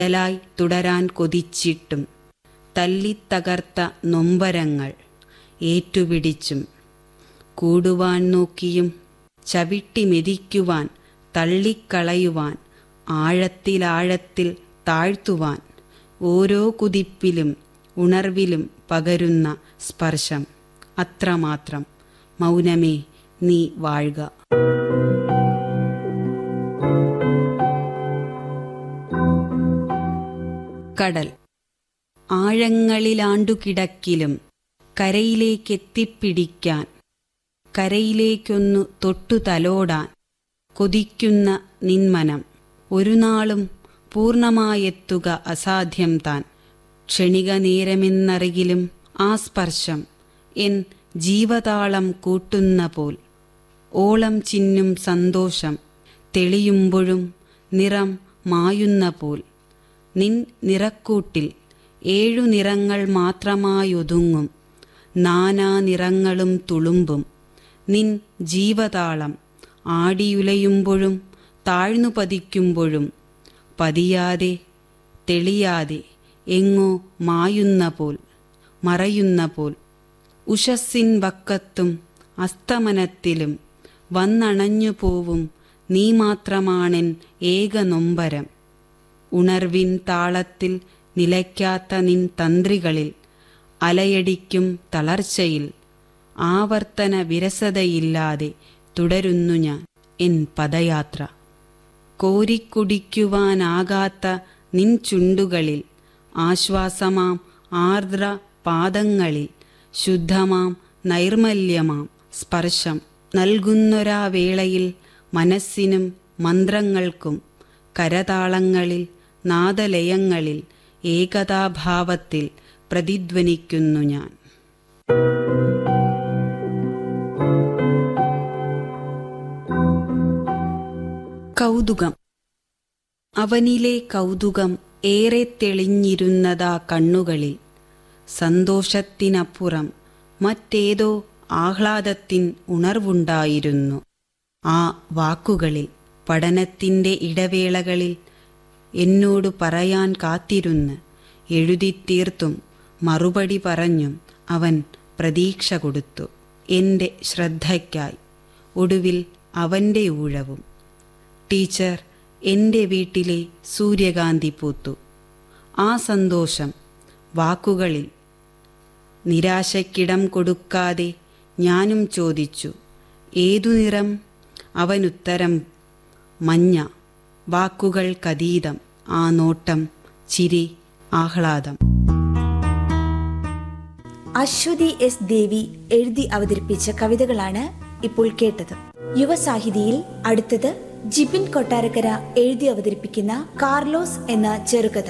ബദലായി തുടരാൻ കൊതിച്ചിട്ടും തല്ലിത്തകർത്ത നൊമ്പരങ്ങൾ ഏറ്റുപിടിച്ചും കൂടുവാൻ നോക്കിയും ചവിട്ടി മെതിക്കുവാൻ തള്ളിക്കളയുവാൻ ആഴത്തിലാഴത്തിൽ താഴ്ത്തുവാൻ ഓരോ കുതിപ്പിലും ഉണർവിലും പകരുന്ന സ്പർശം അത്രമാത്രം മൗനമേ നീ വാഴുക കടൽ ആഴങ്ങളിലാണ്ടുകിടക്കിലും കരയിലേക്കെത്തിപ്പിടിക്കാൻ കരയിലേക്കൊന്നു തൊട്ടു തലോടാൻ കൊതിക്കുന്ന നിന്മനം ഒരു നാളും പൂർണമായെത്തുക അസാധ്യം താൻ ക്ഷണിക നേരമെന്നറികിലും ആ സ്പർശം എൻ ജീവതാളം കൂട്ടുന്ന പോൽ ഓളം ചിന്നും സന്തോഷം തെളിയുമ്പോഴും നിറം മായുന്ന പോൽ നിൻ നിറക്കൂട്ടിൽ ഏഴു നിറങ്ങൾ മാത്രമായൊതുങ്ങും നാനാ നിറങ്ങളും തുളുമ്പും നിൻ ജീവതാളം ആടിയുലയുമ്പോഴും താഴ്ന്നു പതിക്കുമ്പോഴും പതിയാതെ തെളിയാതെ എങ്ങോ മായുന്ന പോൽ മറയുന്ന പോൽ ഉഷസ്സിൻ വക്കത്തും അസ്തമനത്തിലും വന്നണഞ്ഞു പോവും നീ മാത്രമാണെൻ ഏക നൊമ്പരം ഉണർവിൻ താളത്തിൽ നിലയ്ക്കാത്ത നിൻ തന്ത്രികളിൽ അലയടിക്കും തളർച്ചയിൽ ആവർത്തന വിരസതയില്ലാതെ തുടരുന്നു ഞാൻ എൻ പദയാത്ര കോരിക്കുടിക്കുവാനാകാത്ത നിൻ ചുണ്ടുകളിൽ ആശ്വാസമാം ആർദ്ര പാദങ്ങളിൽ ശുദ്ധമാം നൈർമല്യമാം സ്പർശം നൽകുന്നൊരാ വേളയിൽ മനസ്സിനും മന്ത്രങ്ങൾക്കും കരതാളങ്ങളിൽ നാദലയങ്ങളിൽ ഏകതാഭാവത്തിൽ പ്രതിധ്വനിക്കുന്നു ഞാൻ കൗതുകം അവനിലെ കൗതുകം ഏറെ തെളിഞ്ഞിരുന്നതാ കണ്ണുകളിൽ സന്തോഷത്തിനപ്പുറം മറ്റേതോ ആഹ്ലാദത്തിൻ ഉണർവുണ്ടായിരുന്നു ആ വാക്കുകളിൽ പഠനത്തിൻ്റെ ഇടവേളകളിൽ എന്നോട് പറയാൻ കാത്തിരുന്ന് എഴുതിത്തീർത്തും മറുപടി പറഞ്ഞും അവൻ പ്രതീക്ഷ കൊടുത്തു എൻ്റെ ശ്രദ്ധയ്ക്കായി ഒടുവിൽ അവൻ്റെ ഊഴവും ടീച്ചർ എൻ്റെ വീട്ടിലെ സൂര്യകാന്തി പൂത്തു ആ സന്തോഷം വാക്കുകളിൽ നിരാശയ്ക്കിടം കൊടുക്കാതെ ഞാനും ചോദിച്ചു ഏതു നിറം അവനുത്തരം മഞ്ഞ വാക്കുകൾക്കതീതം ആ നോട്ടം ചിരി ആഹ്ലാദം അശ്വതി എസ് ദേവി എഴുതി അവതരിപ്പിച്ച കവിതകളാണ് ഇപ്പോൾ കേട്ടത് യുവസാഹിതിയിൽ അടുത്തത് ജിബിൻ കൊട്ടാരക്കര എഴുതി അവതരിപ്പിക്കുന്ന കാർലോസ് എന്ന ചെറുകഥ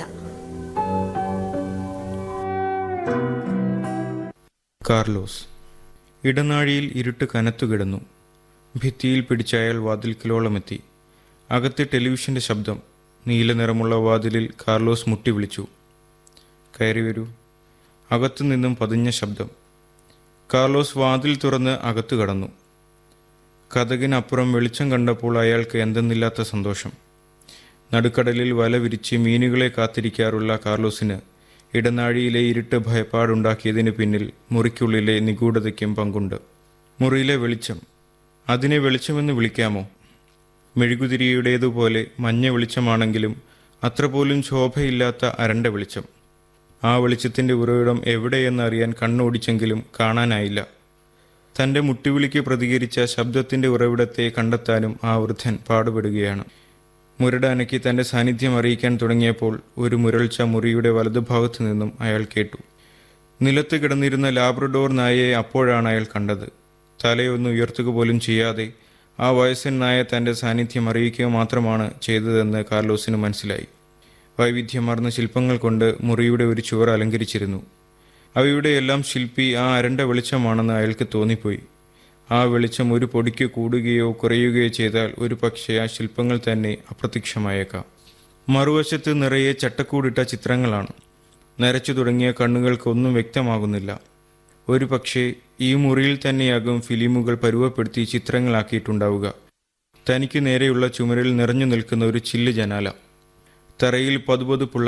കാർലോസ് ഇടനാഴിയിൽ ഇരുട്ട് കനത്തുകിടന്നു ഭിത്തിയിൽ പിടിച്ച അയാൾ വാതിൽക്കിലോളമെത്തി അകത്തെ ടെലിവിഷന്റെ ശബ്ദം നീല നിറമുള്ള വാതിലിൽ കാർലോസ് മുട്ടി വിളിച്ചു കയറി വരൂ അകത്തു നിന്നും പതിഞ്ഞ ശബ്ദം കാർലോസ് വാതിൽ തുറന്ന് അകത്തു കടന്നു കഥകിനപ്പുറം വെളിച്ചം കണ്ടപ്പോൾ അയാൾക്ക് എന്തെന്നില്ലാത്ത സന്തോഷം നടുക്കടലിൽ വല വിരിച്ച് മീനുകളെ കാത്തിരിക്കാറുള്ള കാർലോസിന് ഇടനാഴിയിലെ ഇരുട്ട് ഭയപ്പാടുണ്ടാക്കിയതിന് പിന്നിൽ മുറിക്കുള്ളിലെ നിഗൂഢതയ്ക്കും പങ്കുണ്ട് മുറിയിലെ വെളിച്ചം അതിനെ വെളിച്ചമെന്ന് വിളിക്കാമോ മെഴുകുതിരിയുടേതുപോലെ മഞ്ഞ വെളിച്ചമാണെങ്കിലും അത്ര പോലും ശോഭയില്ലാത്ത അരണ്ട വെളിച്ചം ആ വെളിച്ചത്തിൻ്റെ ഉറവിടം എവിടെയെന്ന് അറിയാൻ കണ്ണോടിച്ചെങ്കിലും കാണാനായില്ല തൻ്റെ മുട്ടിവിളിക്ക് പ്രതികരിച്ച ശബ്ദത്തിൻ്റെ ഉറവിടത്തെ കണ്ടെത്താനും ആ വൃദ്ധൻ പാടുപെടുകയാണ് മുരട് അനക്കി തൻ്റെ സാന്നിധ്യം അറിയിക്കാൻ തുടങ്ങിയപ്പോൾ ഒരു മുരൾച്ച മുറിയുടെ വലതുഭാഗത്തു നിന്നും അയാൾ കേട്ടു നിലത്ത് കിടന്നിരുന്ന ലാബ്രഡോർ നായയെ അപ്പോഴാണ് അയാൾ കണ്ടത് തലയൊന്ന് ഉയർത്തുക പോലും ചെയ്യാതെ ആ വയസ്സൻ നായ തൻ്റെ സാന്നിധ്യം അറിയിക്കുക മാത്രമാണ് ചെയ്തതെന്ന് കാർലോസിന് മനസ്സിലായി വൈവിധ്യമാർന്ന ശില്പങ്ങൾ കൊണ്ട് മുറിയുടെ ഒരു ചുവർ അലങ്കരിച്ചിരുന്നു അവയുടെയെല്ലാം ശില്പി ആ അരണ്ട വെളിച്ചമാണെന്ന് അയാൾക്ക് തോന്നിപ്പോയി ആ വെളിച്ചം ഒരു പൊടിക്ക് കൂടുകയോ കുറയുകയോ ചെയ്താൽ ഒരു പക്ഷേ ആ ശില്പങ്ങൾ തന്നെ അപ്രത്യക്ഷമായേക്കാം മറുവശത്ത് നിറയെ ചട്ടക്കൂടിട്ട ചിത്രങ്ങളാണ് നരച്ചു തുടങ്ങിയ കണ്ണുകൾക്കൊന്നും വ്യക്തമാകുന്നില്ല ഒരു പക്ഷേ ഈ മുറിയിൽ തന്നെയാകും ഫിലിമുകൾ പരുവപ്പെടുത്തി ചിത്രങ്ങളാക്കിയിട്ടുണ്ടാവുക തനിക്ക് നേരെയുള്ള ചുമരിൽ നിറഞ്ഞു നിൽക്കുന്ന ഒരു ചില്ല് ജനാല തറയിൽ പതുപതുപ്പുള്ള